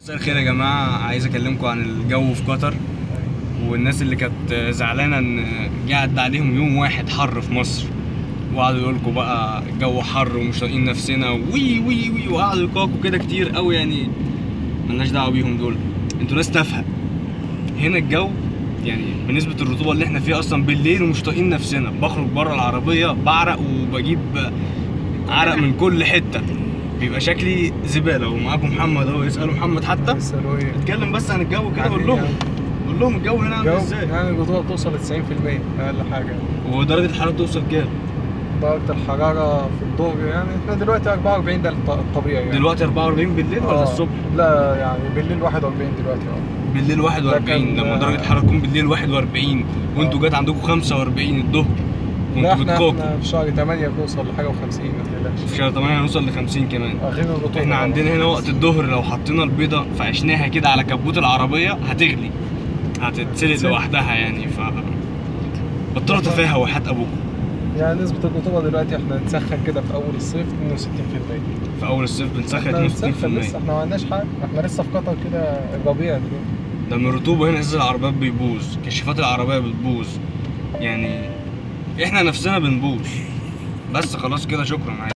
مساء الخير يا جماعة عايز أكلمكم عن الجو في قطر والناس اللي كانت زعلانة إن جه عدى عليهم يوم واحد حر في مصر وقعدوا يقولوا لكم بقى الجو حر ومش طايقين نفسنا وي وي وي وقعدوا يقاكوا كده كتير قوي يعني ملناش دعوة بيهم دول انتوا ناس تافهة هنا الجو يعني بنسبة الرطوبة اللي احنا فيها أصلا بالليل ومش طايقين نفسنا بخرج بره العربية بعرق وبجيب عرق من كل حتة بيبقى شكلي زبالة ومعاكم محمد اهو اسألوا محمد حتى يسألوا ايه؟ اتكلم بس عن الجو كده عن قول إيه لهم يعني؟ قول لهم الجو هنا عامل الجو ازاي يعني الرطوبة بتوصل ل 90% أقل حاجة ودرجة الحرارة توصل كام درجة الحرارة في الظهر يعني احنا دلوقتي 44 ده الط- الطبيعي يعني دلوقتي 44 بالليل ولا آه. الصبح لا يعني بالليل 41 دلوقتي اه بالليل 41 كان- لما درجة الحرارة تكون بالليل 41 وانتوا آه. جات عندكم 45 الظهر لا وانتوا احنا بتكوكوا احنا في شهر 8 بنوصل لحاجة و50 ما تقلقش في شهر 8 هنوصل ل 50 كمان غير الرطوبة احنا عندنا هنا وقت الظهر لو حطينا البيضة فعشناها كده على كبوت العربية هتغلي هتتسلق هتتسلق. لوحدها يعني ف بطلوا تفاهة وحياة ابوكم يعني نسبة الرطوبة دلوقتي احنا نسخن كده في أول الصيف 62% في اول الصيف بنسخن احنا بنسخن 62% لسه احنا ما عندناش حاجة احنا لسه في قطر كده الربيع دلوقتي لما الرطوبة هنا ازاز العربيات بيبوظ كشافات العربية بتبوظ يعني احنا نفسنا بنبوظ بس خلاص كده شكرا